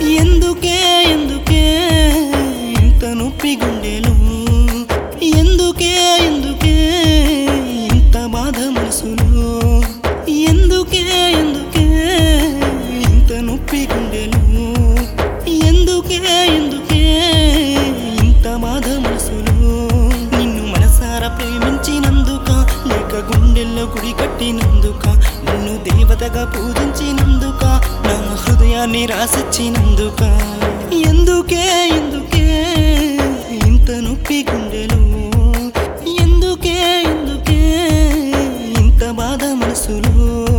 ఎందుకే ఎందుకే ఇంత నొప్పి గుండెలు ఎందుకే ఎందుకే ఇంత బాధ మనసులు ఎందుకే ఎందుకే ఇంత నొప్పి గుండెలు ఎందుకే ఎందుకే ఇంత బాధ మనసులు నిన్ను మనసారా ప్రేమించినందుక లేక గుండెల్లో గుడి కట్టినందుక నిన్ను దేవతగా పూజించినందుక నా హృదయాన్ని రాసిచ్చినందుక ఎందుకే ఎందుకే ఇంత నొప్పి గుండెలు ఎందుకే ఎందుకే ఇంత బాధ మనసులు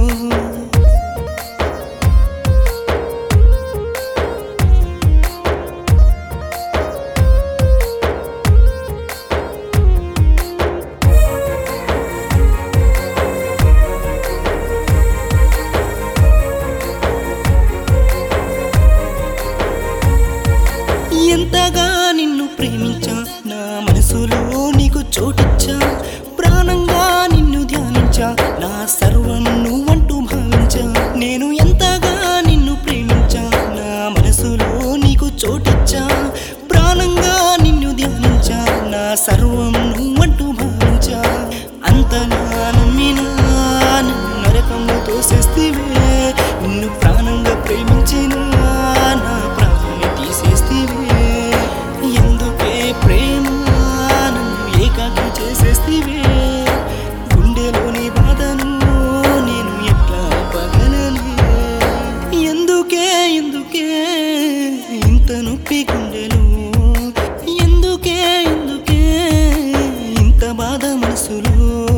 ఎంతగా నిన్ను ప్రేమించా నా మనసులో నీకు చోటిచ్చా ప్రాణంగా నిన్ను ధ్యానించా నా సర్వం నువ్వంటూ భావించా నేను ఎంతగా నిన్ను ప్రేమించా నా మనసులో నీకు చోటిచ్చా ప్రాణంగా నిన్ను ధ్యానించా నా సర్వం నువ్వంటూ భావించా అంతగా నమ్మినా నన్ను నరకంలో తోసేస్తివే నిన్ను ప్రాణంగా ప్రేమించిన నా ప్రాణాన్ని తీసేస్తివే ఎందుకే ప్రేమ నన్ను ఏకాకి చేసేస్తివే గుండెలోని బాధను నేను ఎట్లా పగలనే ఎందుకే ఎందుకే ఇంత నొప్పి గుండెలు ఎందుకే ఎందుకే ఇంత బాధ మనసులు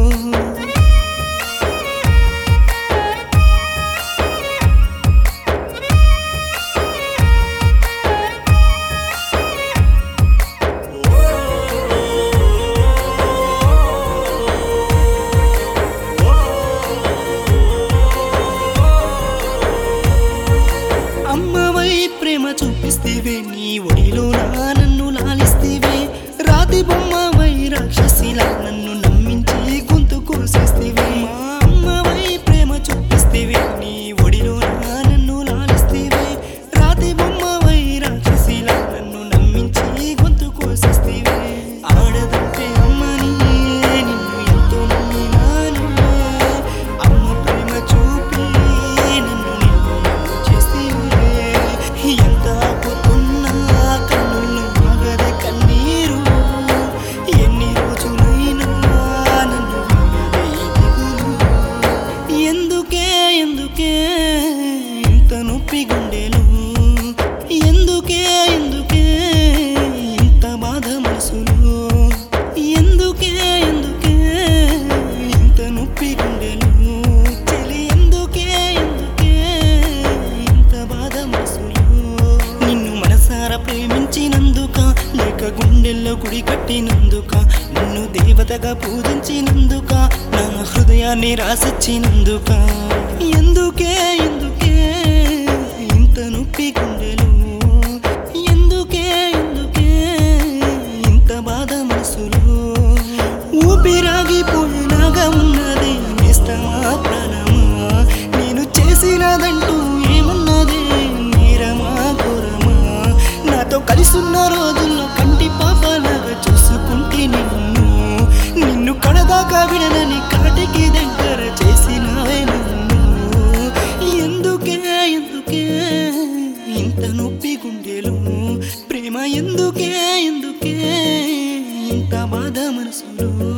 అమ్మవై ప్రేమ చూపిస్తేవే నీ ఒడిలో నా నన్ను లాలిస్తేవే రాతి బొమ్మవై రాక్షసిలా నన్ను నమ్మించి గొంతు కోసేస్తేవే మా అమ్మవై ప్రేమ చూపిస్తేవే నీ ఒడిలో నా నన్ను లాలిస్తేవే రాతి బొమ్మవై రాక్షసిలా నన్ను నమ్మించి గొంతు కోసేస్తేవే ఆడదంటే అమ్మని నిన్ను ఎంతో నమ్మినాను అమ్మ ప్రేమ చూపి నన్ను నిన్ను చేస్తేవే ఎంత ఆపుతున్నా కన్నులు మగద కన్నీరు ఎన్ని రోజులైనా నన్ను వీడదే ఈ దిగులు ఎందుకే ఎందుకే ఇంత నొప్పి గుండెలు ఎందుకే ఎందుకే ఇంత బాధ మనసులు ఎందుకే ఎందుకే ఇంత నొప్పి గుండెలు చెలి ఎందుకే ఎందుకే ఇంత బాధ మనసులు నిన్ను మనసారా ప్రేమించినందుక లేక గుండెల్లో గుడి కట్టినందుక నిన్ను దేవతగా పూజించినందుక నా హృదయాన్ని రాసిచ్చినందుక ఎందుకే ఎందుకే ఇంత నొప్పి గుండెలు ఎందుకే ఎందుకే ఇంత బాధ మనసులు ఊపిరాగిపోయినాగా ఉన్నది ఇష్టమా ప్రాణమా నేను చేసినదంటూ ఏమున్నది నేరమా ఘోరమా నాతో కలిసున్న రోజుల్లో కంటి పాపలాగా చూసుకుంటే నిన్ను నిన్ను కడదాకా విడనని కాటికి దగ్గర చేసినావే నన్ను ఎందుకే ఎందుకే ఇంత నొప్పి గుండెలు ప్రేమ ఎందుకే ఎందుకే ఇంత బాధ మనసులు